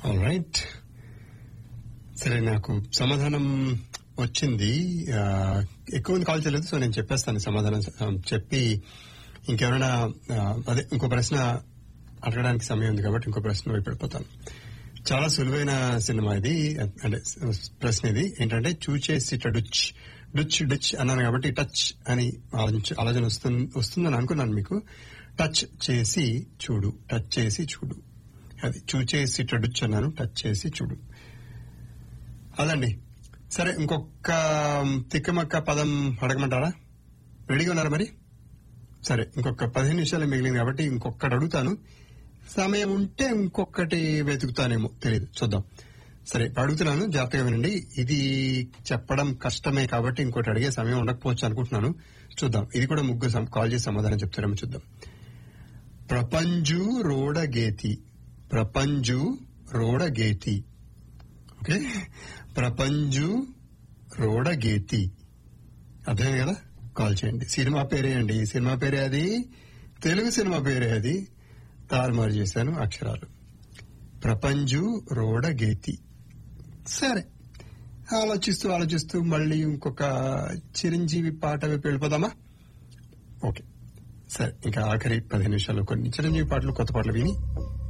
right సరే నాకు సమాధానం వచ్చింది ఆ, ఎక్కువ మంది కాల్ చేయలేదు సో నేను చెప్పేస్తాను సమాధానం ఆ, చెప్పి ఇంకెవరైనా ఆ, అదే ఇంకో ప్రశ్న అడగడానికి సమయం ఉంది కాబట్టి ఇంకో ప్రశ్న వైపు వెళ్ళిపోతాను చాలా సులువైన సినిమా ఇది అంటే ప్రశ్న ఇది ఏంటంటే చూచేసి డుచ్ డుచ్ డుచ్ అన్నాను కాబట్టి టచ్ అని ఆలోచించ- ఆలోచన వస్తుంది వస్తుందని అనుకున్నాను మీకు టచ్ చేసి చూడు టచ్ చేసి చూడు అది చూచేసి డుచ్ అన్నాను టచ్ చేసి చూడు అదండి సరే ఇంకొక తిక్కమక్క పదం అడగమంటారా రెడీగా ఉన్నారా మరి సరే ఇంకొక పదిహేను నిమిషాలు మిగిలింది కాబట్టి ఇంకొకటి అడుగుతాను సమయం ఉంటే ఇంకొకటి వెతుకుతానేమో తెలియదు చూద్దాం సరే ఇప్పుడు అడుగుతున్నాను జాగ్రత్తగా వినండి ఇది చెప్పడం కష్టమే కాబట్టి ఇంకోటి అడిగే సమయం ఉండకపోవచ్చు అనుకుంటున్నాను చూద్దాం ఇది కూడా ముగ్గురు సం- కాల్ చేసి సమాధానం చెప్తారేమో చూద్దాం ప్రపంచు రోడగేతి ప్రపంచు రోడగేతి ఓకే ప్రపంచు రోడగేతి అర్థమే కదా కాల్ చేయండి సినిమా పేరే అండి ఈ సినిమా పేరే అది తెలుగు సినిమా పేరే అది తారుమారు చేశాను అక్షరాలు ప్రపంచు రోడగేతి సరే ఆలోచిస్తూ ఆలోచిస్తూ మళ్ళీ ఇంకొక చిరంజీవి పాట వైపు వెళ్ళిపోదామా ఓకే సరే ఇంకా ఆఖరి పదిహేను నిమిషాలు కొన్ని చిరంజీవి పాటలు కొత్త పాటలు విని